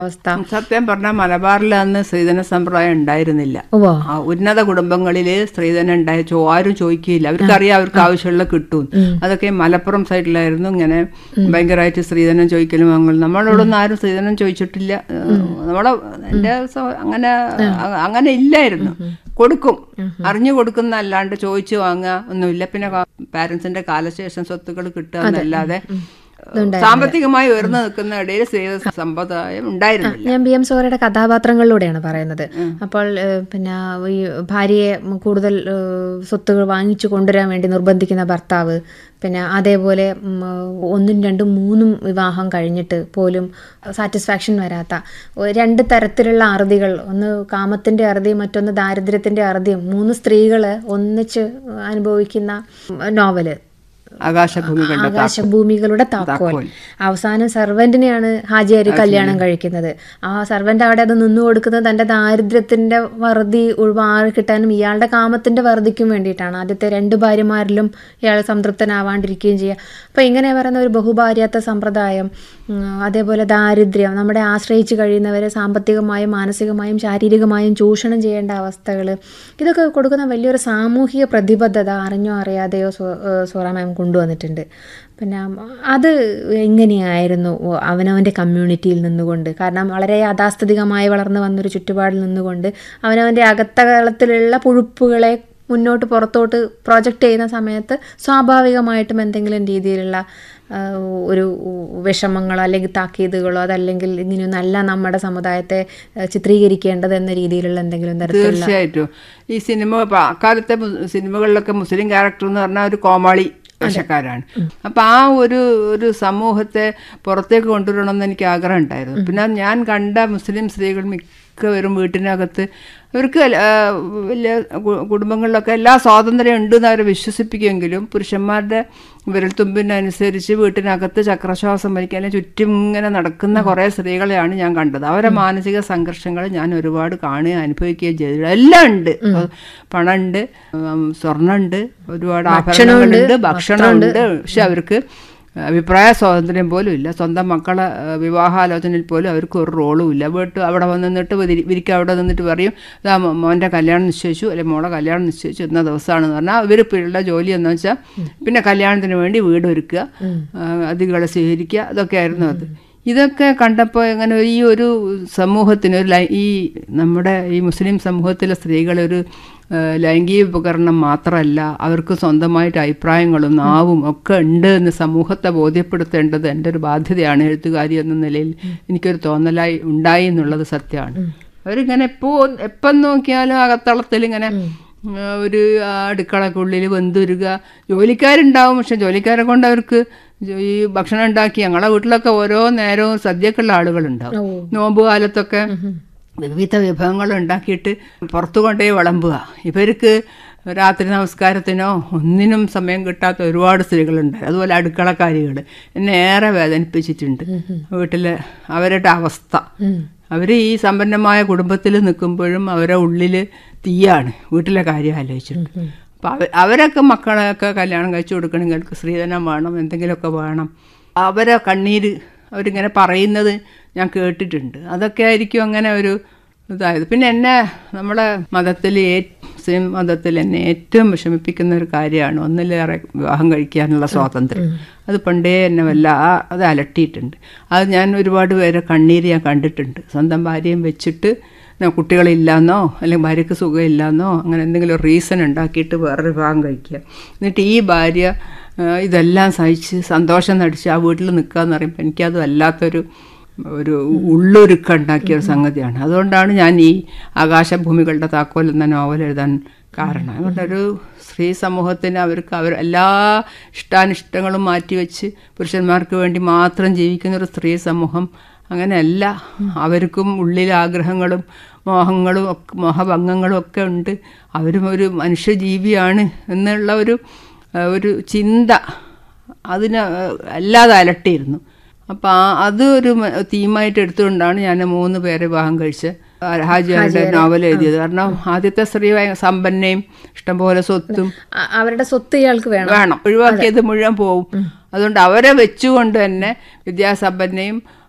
അവസ്ഥ സത്യം പറഞ്ഞാൽ മലബാറിൽ അന്ന് സ്ത്രീധന സമ്പ്രദായം ഉണ്ടായിരുന്നില്ല ഉവ്വ ആ, ഉന്നത കുടുംബങ്ങളില് സ്ത്രീധനം ഉണ്ടായ ചോ ആരും ചോദിക്കുകയില്ല അവർക്കറിയാം അവർക്ക് ആവശ്യമുള്ള കിട്ടും അതൊക്കെ മലപ്പുറം സൈഡിലായിരുന്നു ഇങ്ങനെ ഭയങ്കരമായിട്ട് സ്ത്രീധനം ചോദിക്കലും അങ്ങനെ നമ്മളോടൊന്നും ആരും സ്ത്രീധനം ചോദിച്ചിട്ടില്ല ഏഹ്, നമ്മളെ എന്റെ സഹ- അങ്ങനെ അ- അങ്ങനെ ഇല്ലായിരുന്നു കൊടുക്കും അറിഞ്ഞു കൊടുക്കുന്ന അല്ലാണ്ട് ചോദിച്ചു വാങ്ങുക ഒന്നുമില്ല പിന്നെ പാരന്റ്സിന്റെ കാലശേഷം സ്വത്തുക്കൾ കിട്ടുക എന്നല്ലാതെ സാമ്പത്തികമായി ഉയർന്നു നിൽക്കുന്ന ഇടയിൽ സ്ത്രീധന സമ്പ്രദായം ഉണ്ടായിരുന്നില്ല ഞാൻ ബി എം സോറയുടെ കഥാപാത്രങ്ങളിലൂടെയാണ് പറയുന്നത് അപ്പോൾ ഏഹ്, പിന്നെ ഈ ഭാര്യയെ കൂടുതൽ ഏഹ്, സ്വത്തുകൾ വാങ്ങിച്ചു കൊണ്ടുവരാൻ വേണ്ടി നിർബന്ധിക്കുന്ന ഭർത്താവ് പിന്നെ അതേപോലെ ഉം, ഒന്നും രണ്ടും മൂന്നും വിവാഹം കഴിഞ്ഞിട്ട് പോലും സാറ്റിസ്ഫാക്ഷൻ വരാത്ത ഒ- രണ്ട് തരത്തിലുള്ള അറുതികൾ ഒന്ന് കാമത്തിന്റെ അറുതിയും മറ്റൊന്ന് ദാരിദ്ര്യത്തിന്റെ അറുതിയും മൂന്ന് സ്ത്രീകൾ ഒന്നിച്ച് അനുഭവിക്കുന്ന നോവല് ആകാശഭൂമികളുടെ ആകാശഭൂമികളുടെ താക്കോൽ അവസാനം സർവന്റിനെയാണ് ഹാജിയാരി കല്യാണം കഴിക്കുന്നത് ആ സർവന്റ് അവിടെ അത് നിന്നു കൊടുക്കുന്നത് തന്റെ ദാരിദ്ര്യത്തിന്റെ വറുതി മാറി കിട്ടാനും ഇയാളുടെ കാമത്തിന്റെ വറുതിക്കും വേണ്ടിയിട്ടാണ് ആദ്യത്തെ രണ്ട് ഭാര്യമാരിലും ഇയാൾ സംതൃപ്തനാവാണ്ടിരിക്കുകയും ചെയ്യുക അപ്പൊ ഇങ്ങനെ പറയുന്ന ഒരു ബഹുഭാര്യാത്ത സമ്പ്രദായം ഉം, അതേപോലെ ദാരിദ്ര്യം നമ്മുടെ ആശ്രയിച്ച് കഴിയുന്നവരെ സാമ്പത്തികമായും മാനസികമായും ശാരീരികമായും ചൂഷണം ചെയ്യേണ്ട അവസ്ഥകൾ ഇതൊക്കെ കൊടുക്കുന്ന വലിയൊരു സാമൂഹിക പ്രതിബദ്ധത അറിഞ്ഞോ അറിയാതെയോ സോ- ഏഹ് സോറ മാം കൊണ്ടുവന്നിട്ടുണ്ട് പിന്നെ അത് എങ്ങനെയായിരുന്നു അവനവൻ്റെ കമ്മ്യൂണിറ്റിയിൽ നിന്നുകൊണ്ട് കാരണം വളരെ യാഥാസ്ഥിതികമായി വളർന്നു വന്നൊരു ചുറ്റുപാടിൽ നിന്നുകൊണ്ട് അവനവൻ്റെ അകത്തളത്തിലുള്ള പുഴുപ്പുകളെ മുന്നോട്ട് പുറത്തോട്ട് പ്രൊജക്റ്റ് ചെയ്യുന്ന സമയത്ത് സ്വാഭാവികമായിട്ടും എന്തെങ്കിലും രീതിയിലുള്ള ആ, ഒരു വിഷമങ്ങളോ അല്ലെങ്കിൽ താക്കീതുകളോ അതല്ലെങ്കിൽ ഇങ്ങനെയൊന്നല്ല നമ്മുടെ സമുദായത്തെ ആ, ചിത്രീകരിക്കേണ്ടത് എന്ന രീതിയിലുള്ള എന്തെങ്കിലും തരത്തിലുള്ള തീർച്ചയായിട്ടും ഈ സിനിമ ഇപ്പൊ അക്കാലത്തെ മു- സിനിമകളിലൊക്കെ മുസ്ലിം ക്യാരക്ടർ എന്ന് പറഞ്ഞാൽ ഒരു കോമാളി വേഷക്കാരാണ് അപ്പൊ ആ ഒരു ഒരു സമൂഹത്തെ പുറത്തേക്ക് കൊണ്ടുവരണമെന്ന് എനിക്ക് ആഗ്രഹം ഉണ്ടായിരുന്നു പിന്നെ ഞാൻ കണ്ട മുസ്ലിം സ്ത്രീകൾ മിക്കവരും വീട്ടിനകത്ത് ഇവർക്ക് എല്ല- ആ, വലിയ കു- കുടുംബങ്ങളിലൊക്കെ എല്ലാ സ്വാതന്ത്ര്യം ഉണ്ടെന്ന് അവരെ വിശ്വസിപ്പിക്കുമെങ്കിലും പുരുഷന്മാരുടെ വിരൽത്തുമ്പിനനുസരിച്ച് വീട്ടിനകത്ത് ചക്രശ്വാസം വലിക്കാൻ അല്ലെങ്കിൽ ചുറ്റും ഇങ്ങനെ നടക്കുന്ന കുറേ സ്ത്രീകളെയാണ് ഞാൻ കണ്ടത് അവരെ മാനസിക സംഘർഷങ്ങൾ ഞാൻ ഒരുപാട് കാണുകയും അനുഭവിക്കുകയും ചെയ്തു എല്ലാം ഉണ്ട് പണമുണ്ട് ഉം, സ്വർണ്ണമുണ്ട് ഒരുപാട് ആഭരണങ്ങളുണ്ട് ഭക്ഷണമുണ്ട് പക്ഷെ അവർക്ക് അഭിപ്രായ സ്വാതന്ത്ര്യം പോലും ഇല്ല സ്വന്തം മക്കളെ ഏഹ്, വിവാഹാലോചനയിൽ പോലും അവർക്ക് ഒരു റോളും ഇല്ല വീട്ട് അവിടെ വന്ന് നിന്നിട്ട് വിരി- വിരിക്ക് അവിടെ നിന്നിട്ട് പറയും ഇതാ മോ- മോൻ്റെ കല്യാണം നിശ്ചയിച്ചു അല്ലെങ്കിൽ മോളെ കല്യാണം നിശ്ചയിച്ചു ഇന്ന ദിവസമാണെന്ന് പറഞ്ഞാൽ ഇവർ പിള്ള ജോലി എന്ന് വെച്ചാൽ പിന്നെ കല്യാണത്തിന് വേണ്ടി വീട് ഒരുക്കുക ആ, അതിഥികളെ സ്വീകരിക്കുക അതൊക്കെയായിരുന്നു അത് ഇതൊക്കെ കണ്ടപ്പോൾ എങ്ങനെ ഈ ഒരു സമൂഹത്തിന് ഒരു ലൈ- ഈ നമ്മുടെ ഈ മുസ്ലിം സമൂഹത്തിലെ സ്ത്രീകളൊരു ആ, ലൈംഗിക ഉപകരണം മാത്രമല്ല അവർക്ക് സ്വന്തമായിട്ട് അഭിപ്രായങ്ങളും നാവും ഒക്കെ ഉണ്ട് എന്ന് സമൂഹത്തെ ബോധ്യപ്പെടുത്തേണ്ടത് എൻ്റെ ഒരു ബാധ്യതയാണ് എഴുത്തുകാരി എന്ന നിലയിൽ എനിക്കൊരു തോന്നലായി ഉണ്ടായി എന്നുള്ളത് സത്യമാണ് അവരിങ്ങനെ എപ്പോ എപ്പം നോക്കിയാലും അകത്തളത്തിൽ ഇങ്ങനെ ആ, ഒരു അടുക്കളക്കുള്ളിൽ വെന്തുരുക ജോലിക്കാരുണ്ടാവും പക്ഷെ ജോലിക്കാരെ കൊണ്ട് അവർക്ക് ജോ- ഈ ഭക്ഷണം ഉണ്ടാക്കി ഞങ്ങളെ വീട്ടിലൊക്കെ ഓരോ നേരവും സദ്യക്കുള്ള ആളുകളുണ്ടാവും നോമ്പ് കാലത്തൊക്കെ വിവിധ വിഭവങ്ങൾ ഉണ്ടാക്കിയിട്ട് പുറത്തു കൊണ്ടുപോയി വിളമ്പുക ഇവർക്ക് രാത്രി നമസ്കാരത്തിനോ ഒന്നിനും സമയം കിട്ടാത്ത ഒരുപാട് സ്ത്രീകളുണ്ട് അതുപോലെ അടുക്കളക്കാരികൾ എന്നെ ഏറെ വേദനിപ്പിച്ചിട്ടുണ്ട് വീട്ടിലെ അവരുടെ അവസ്ഥ അവർ ഈ സമ്പന്നമായ കുടുംബത്തിൽ നിൽക്കുമ്പോഴും അവരെ ഉള്ളിൽ തീയാണ് വീട്ടിലെ കാര്യം ആലോചിച്ചിട്ട് അപ്പം അവ അവരൊക്കെ മക്കളെയൊക്കെ കല്യാണം കഴിച്ചു കൊടുക്കണമെങ്കിൽ അവർക്ക് സ്ത്രീധനം വേണം എന്തെങ്കിലുമൊക്കെ വേണം അവരെ കണ്ണീര് അവരിങ്ങനെ പറയുന്നത് ഞാൻ കേട്ടിട്ടുണ്ട് അതൊക്കെ ആയിരിക്കും അങ്ങനെ ഒരു ഇതായത് പിന്നെ എന്നെ നമ്മുടെ മതത്തിൽ മുസ്ലിം മതത്തിൽ എന്നെ ഏറ്റവും വിഷമിപ്പിക്കുന്ന ഒരു കാര്യമാണ് ഒന്നിലേറെ വിവാഹം കഴിക്കാനുള്ള സ്വാതന്ത്ര്യം അത് പണ്ടേ എന്നെ വല്ല ആ- അത് അലട്ടിയിട്ടുണ്ട് അത് ഞാൻ ഒരുപാട് പേരെ കണ്ണീര് ഞാൻ കണ്ടിട്ടുണ്ട് സ്വന്തം ഭാര്യയും വെച്ചിട്ട് ന- കുട്ടികളില്ലാന്നോ അല്ലെങ്കിൽ ഭാര്യയ്ക്ക് സുഖമില്ലാന്നോ അങ്ങനെ എന്തെങ്കിലും റീസൺ ഉണ്ടാക്കിയിട്ട് വേറൊരു വിവാഹം കഴിക്കുക എന്നിട്ട് ഈ ഭാര്യ ആ, ഇതെല്ലാം സഹിച്ച് സന്തോഷം നടിച്ച് ആ വീട്ടിൽ നിൽക്കുക എന്ന് പറയുമ്പോൾ എനിക്കത് വല്ലാത്തൊരു ഒരു ഉള്ളൊരുക്കം ഉണ്ടാക്കിയ ഒരു സംഗതിയാണ് അതുകൊണ്ടാണ് ഞാൻ ഈ ആകാശഭൂമികളുടെ താക്കോൽ എന്ന നോവൽ എഴുതാൻ കാരണം അതുകൊണ്ടൊരു സ്ത്രീ സമൂഹത്തിന് അവർക്ക് അവർ എല്ലാ ഇഷ്ടാനിഷ്ടങ്ങളും മാറ്റിവെച്ച് പുരുഷന്മാർക്ക് വേണ്ടി മാത്രം ജീവിക്കുന്ന ഒരു സ്ത്രീ സമൂഹം അങ്ങനെയല്ല അവർക്കും ഉള്ളിൽ ആഗ്രഹങ്ങളും മോഹങ്ങളും ഒക്കെ മോഹഭംഗങ്ങളും ഒക്കെ ഉണ്ട് അവരും ഒരു മനുഷ്യജീവിയാണ് എന്നുള്ള ഒരു ആ, ഒരു ചിന്ത അതിന് അല്ലാതെ അലട്ടിയിരുന്നു അപ്പം ആ അത് ഒരു മ- തീമായിട്ട് എടുത്തുകൊണ്ടാണ് ഞാൻ മൂന്ന് പേരെ വിവാഹം കഴിച്ച് ഹാജിയാരുടെ നോവൽ എഴുതിയത് കാരണം ആദ്യത്തെ സ്ത്രീ ഭയ- സമ്പന്നയും ഇഷ്ടംപോലെ സ്വത്തും അ- അവരുടെ സ്വത്ത് ഇയാൾക്ക് വേണം വേണം ഒഴിവാക്കിയത് മുഴുവൻ പോവും അതുകൊണ്ട് അവരെ വെച്ചുകൊണ്ട് തന്നെ വിദ്യാസമ്പന്നയും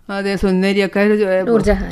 അതേ സുന്ദരിയൊക്കെ ഒരു നൂർജഹാൻ